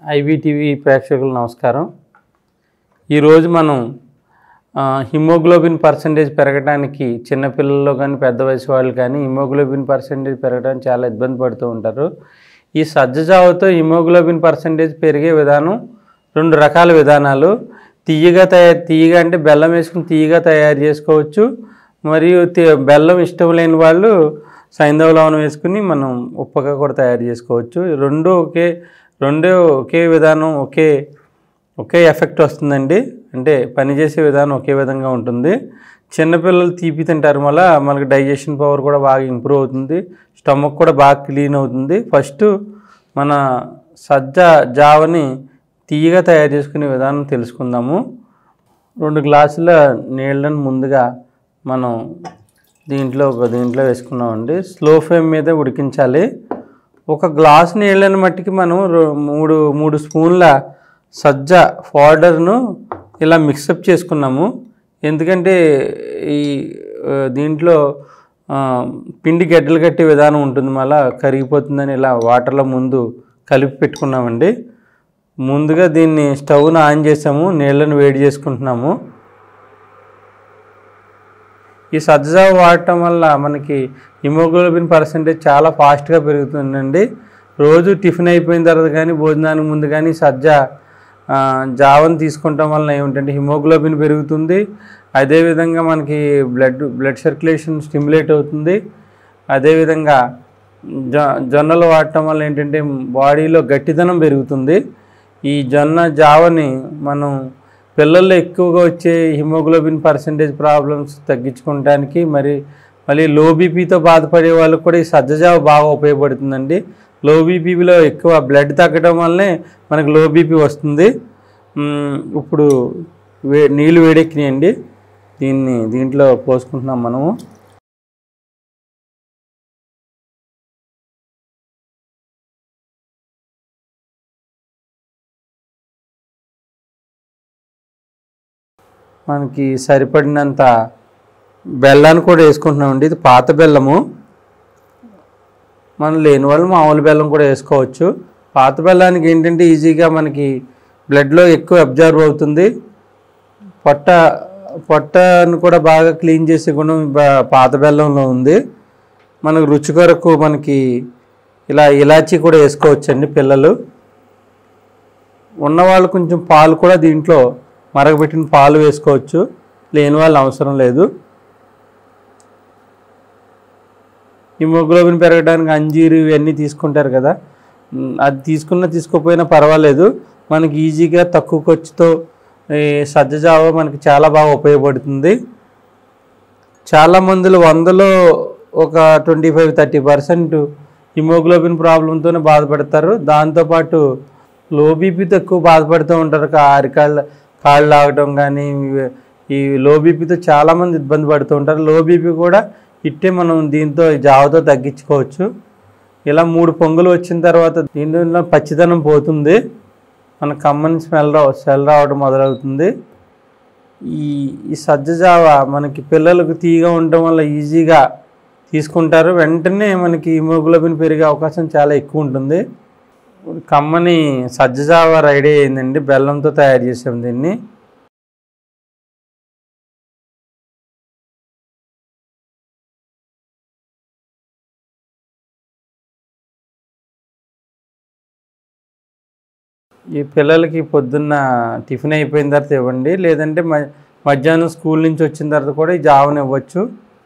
ఐవీటీవీ ప్రేక్షకులు నమస్కారం ఈరోజు మనం ఆ, హిమోగ్లోబిన్ పర్సంటేజ్ పెరగడానికి చిన్నపిల్లల్లో కానీ పెద్ద వయసు వాళ్ళు కానీ హిమోగ్లోబిన్ పర్సంటేజ్ పెరగడానికి చాలా ఇబ్బంది పడుతూ ఉంటారు ఈ సజ్జజావతో హిమోగ్లోబిన్ పర్సంటేజ్ పెరిగే విధానం రెండు రకాల విధానాలు తీయగా తయారు తీయగా అంటే బెల్లం వేసుకుని తీయగా తయారు చేసుకోవచ్చు మరియు తి- బెల్లం ఇష్టం లేని వాళ్ళు సైంధవ లవణం వేసుకుని మనం ఉప్పగా కూడా తయారు చేసుకోవచ్చు రెండు ఒకే రెండు ఒకే విధానం ఒకే ఒకే ఎఫెక్ట్ వస్తుందండి అంటే పనిచేసే విధానం ఒకే విధంగా ఉంటుంది చిన్నపిల్లలు తీపి తింటారు వల్ల మనకి డైజెషన్ పవర్ కూడా బాగా ఇంప్రూవ్ అవుతుంది స్టమక్ కూడా బాగా క్లీన్ అవుతుంది ఫస్ట్ మన సజ్జ జావని తీయగా తయారు చేసుకునే విధానం తెలుసుకుందాము రెండు గ్లాసుల నీళ్ళని ముందుగా మనం దీంట్లో ఒక దీంట్లో వేసుకున్నామండి స్లో ఫ్లేమ్ మీద ఉడికించాలి ఒక గ్లాస్ నీళ్ళని మట్టికి మనం రో- మూడు మూడు స్పూన్ల సజ్జ పౌడర్ను ఇలా మిక్సప్ చేసుకున్నాము ఎందుకంటే ఈ ఆ, దీంట్లో ఆ, పిండి గడ్డలు కట్టే విధానం ఉంటుంది మళ్ళా కరిగిపోతుందని ఇలా వాటర్లో ముందు కలిపి పెట్టుకున్నామండి ముందుగా దీన్ని స్టవ్ను ఆన్ చేసాము నీళ్ళను వేడి చేసుకుంటున్నాము ఈ సజ్జావ వాడటం వల్ల మనకి హిమోగ్లోబిన్ పర్సంటేజ్ చాలా ఫాస్ట్గా పెరుగుతుందండి రోజు టిఫిన్ అయిపోయిన తర్వాత కానీ భోజనానికి ముందు కానీ సజ్జ ఆ, జావను తీసుకుంటాం వల్ల ఏమిటంటే హిమోగ్లోబిన్ పెరుగుతుంది అదేవిధంగా మనకి బ్లడ్ బ్లడ్ సర్క్యులేషన్ స్టిమ్యులేట్ అవుతుంది అదేవిధంగా జొ జొన్నలు వాడటం వల్ల ఏంటంటే బాడీలో గట్టిదనం పెరుగుతుంది ఈ జొన్న జావని మనం పిల్లల్లో ఎక్కువగా వచ్చే హిమోగ్లోబిన్ పర్సంటేజ్ ప్రాబ్లమ్స్ తగ్గించుకోవడానికి మరి మళ్ళీ లో బీపీతో బాధపడే వాళ్ళకు కూడా ఈ సజ్జజావ బాగా ఉపయోగపడుతుందండి లో బీపీలో ఎక్కువ బ్లడ్ తగ్గడం వల్లనే మనకు లో బీపీ వస్తుంది మ్, ఇప్పుడు వే నీళ్ళు వేడెక్కినాయండి దీన్ని దీంట్లో పోసుకుంటున్నాం మనము మనకి సరిపడినంత బెల్లాన్ని కూడా వేసుకుంటున్నామండి ఇది పాత బెల్లము మనం లేని వాళ్ళు మామూలు బెల్లం కూడా వేసుకోవచ్చు పాత బెల్లానికి ఏంటంటే ఈజీగా మనకి బ్లడ్లో ఎక్కువ అబ్జర్వ్ అవుతుంది పొట్ట పొట్టను కూడా బాగా క్లీన్ చేసే గుణం బ- పాత బెల్లంలో ఉంది మనకు రుచి కొరకు మనకి ఇలా ఇలాచీ కూడా వేసుకోవచ్చండి పిల్లలు ఉన్నవాళ్ళు కొంచెం పాలు కూడా దీంట్లో మరగబెట్టిన పాలు వేసుకోవచ్చు లేని వాళ్ళు అవసరం లేదు హిమోగ్లోబిన్ పెరగడానికి అంజీరు ఇవన్నీ తీసుకుంటారు కదా ఉమ్, అది తీసుకున్నా తీసుకోకపోయినా పర్వాలేదు మనకి ఈజీగా తక్కువ ఖర్చుతో ఈ సజ్జజావ మనకి చాలా బాగా ఉపయోగపడుతుంది చాలా మందులు వందలో ఒక twenty five thirty percent haemoglobin ప్రాబ్లంతోనే బాధపడతారు దాంతోపాటు లో బీపీతో ఎక్కువ బాధపడుతూ ఉంటారు కా- అరికాళ్ళ కాళ్ళు లాగటం కానీ ఇవి- ఈ లో బీపీతో చాలామంది ఇబ్బంది పడుతూ ఉంటారు లో బీపీ కూడా ఇట్టే మనం దీంతో ఈ జావతో తగ్గించుకోవచ్చు ఇలా మూడు పొంగులు వచ్చిన తర్వాత దీంట్లో పచ్చిదనం పోతుంది మన కమ్మని స్మెల్ రావ స్మెల్ రావడం మొదలవుతుంది ఈ ఈ సజ్జ జావ మనకి పిల్లలకు తీగా ఉండటం వల్ల ఈజీగా తీసుకుంటారు వెంటనే మనకి హిమోగ్లోబిన్ పెరిగే అవకాశం చాలా ఎక్కువ ఉంటుంది కమ్మని సజ్జ జావ రెడీ అయిందండి బెల్లంతో తయారు చేసాం దీన్ని ఈ పిల్లలకి పొద్దున్న టిఫిన్ అయిపోయిన తర్వాత ఇవ్వండి లేదంటే మ మధ్యాహ్నం స్కూల్ నుంచి వచ్చిన తర్వాత కూడా ఈ జావని ఇవ్వచ్చు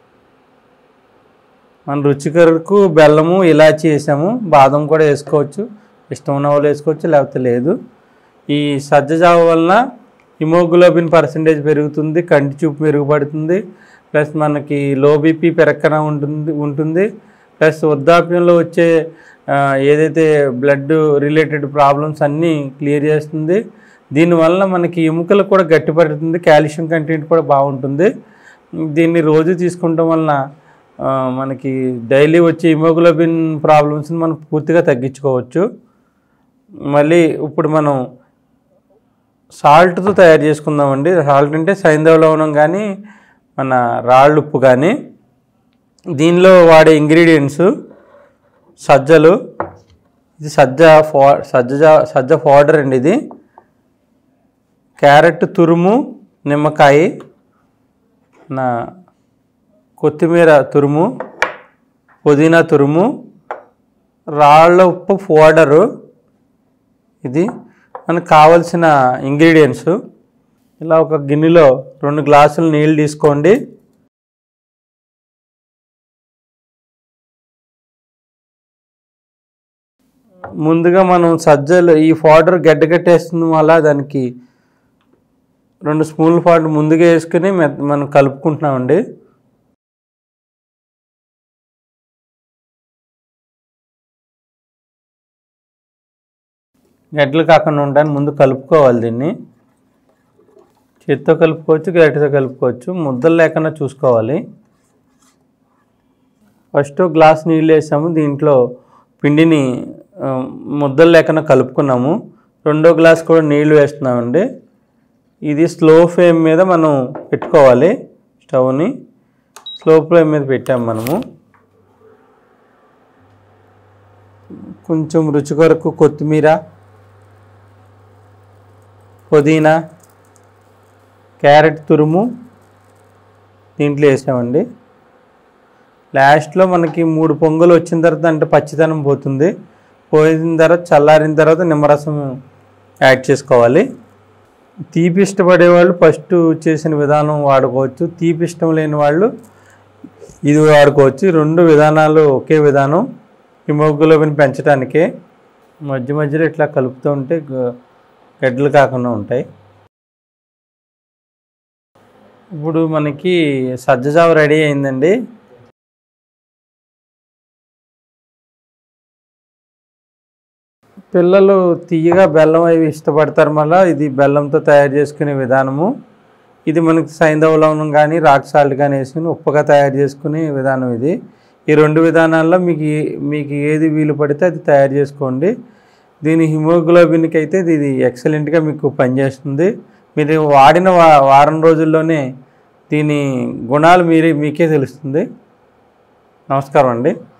మన రుచి కొరకు బెల్లము ఇలాచి వేసాము బాదం కూడా వేసుకోవచ్చు ఇష్టం ఉన్న వాళ్ళు వేసుకోవచ్చు లేకపోతే లేదు ఈ సజ్జ జావ వలన హిమోగ్లోబిన్ పర్సంటేజ్ పెరుగుతుంది కంటి చూపు మెరుగుపడుతుంది ప్లస్ మనకి లో బీపీ పెరక్కన ఉంటుంది ఉంటుంది ప్లస్ వృద్ధాప్యంలో వచ్చే ఆ, ఏదైతే బ్లడ్ రిలేటెడ్ ప్రాబ్లమ్స్ అన్నీ క్లియర్ చేస్తుంది దీనివల్ల మనకి ఎముకలు కూడా గట్టిపడుతుంది కాల్షియం కంటెంట్ కూడా బాగుంటుంది దీన్ని రోజు తీసుకుంటాం వలన ఆ, మనకి డైలీ వచ్చే హిమోగ్లోబిన్ ప్రాబ్లమ్స్ని మనం పూర్తిగా తగ్గించుకోవచ్చు మళ్ళీ ఇప్పుడు మనం సాల్ట్తో తయారు చేసుకుందామండి సాల్ట్ అంటే సైంధవ లవణం కానీ మన రాళ్ళు ఉప్పు కానీ దీనిలో వాడే ఇంగ్రీడియంట్స్ సజ్జలు ఇది సజ్జ ఫో సజ్జ సజ్జ పౌడర్ అండి ఇది క్యారెట్ తురుము నిమ్మకాయ నా కొత్తిమీర తురుము పుదీనా తురుము రాళ్ళ ఉప్పు పౌడరు ఇది మనకు కావలసిన ఇంగ్రీడియంట్స్ ఇలా ఒక గిన్నెలో రెండు గ్లాసులు నీళ్ళు తీసుకోండి ముందుగా మనం సజ్జలు ఈ పౌడర్ గడ్డగట్టేస్తుంది వల్ల దానికి రెండు స్పూన్ల పౌడర్ ముందుగా వేసుకుని మె- మనం కలుపుకుంటున్నామండి గడ్డలు కాకుండా ఉండడానికి ముందు కలుపుకోవాలి దీన్ని చేత్తో కలుపుకోవచ్చు గరిటెతో కలుపుకోవచ్చు ముద్దలు లేకుండా చూసుకోవాలి ఫస్ట్ గ్లాస్ నీళ్ళు వేసాము దీంట్లో పిండిని ఆ, ముద్దలు లేకుండా కలుపుకున్నాము రెండో గ్లాస్ కూడా నీళ్లు వేస్తున్నామండి ఇది స్లో ఫ్లేమ్ మీద మనం పెట్టుకోవాలి స్టవ్ని స్లో ఫ్లేమ్ మీద పెట్టాము మనము కొంచెం రుచి కొరకు కొత్తిమీర పుదీనా క్యారెట్ తురుము దీంట్లో వేసామండి లాస్ట్లో మనకి మూడు పొంగులు వచ్చిన తర్వాత అంటే పచ్చిదనం పోతుంది పోయిన తర్వాత చల్లారిన తర్వాత నిమ్మరసం యాడ్ చేసుకోవాలి తీపి ఇష్టపడే వాళ్ళు ఫస్ట్ చేసిన విధానం వాడుకోవచ్చు తీపి ఇష్టం లేని వాళ్ళు ఇది వాడుకోవచ్చు ఈ రెండు విధానాలు ఒకే విధానం హిమోగ్లోబిన్ పెంచడానికే మధ్య మధ్యలో ఇట్లా కలుపుతూ ఉంటే గ- గడ్డలు కాకుండా ఉంటాయి ఇప్పుడు మనకి సజ్జజావ రెడీ అయిందండి పిల్లలు తీయగా బెల్లం అవి ఇష్టపడతారు మళ్ళీ ఇది బెల్లంతో తయారు చేసుకునే విధానము ఇది మనకి సైంధవ లవణం కానీ రాక్ సాల్ట్ కానీ వేసుకుని ఉప్పుగా తయారు చేసుకునే విధానం ఇది ఈ రెండు విధానాల్లో మీకు ఏ- మీకు ఏది వీలు పడితే అది తయారు చేసుకోండి దీని హిమోగ్లోబిన్కి అయితే ఇది ఎక్సలెంట్గా మీకు పనిచేస్తుంది మీరు వాడిన వా వారం రోజుల్లోనే దీని గుణాలు మీరే మీకే తెలుస్తుంది నమస్కారం అండి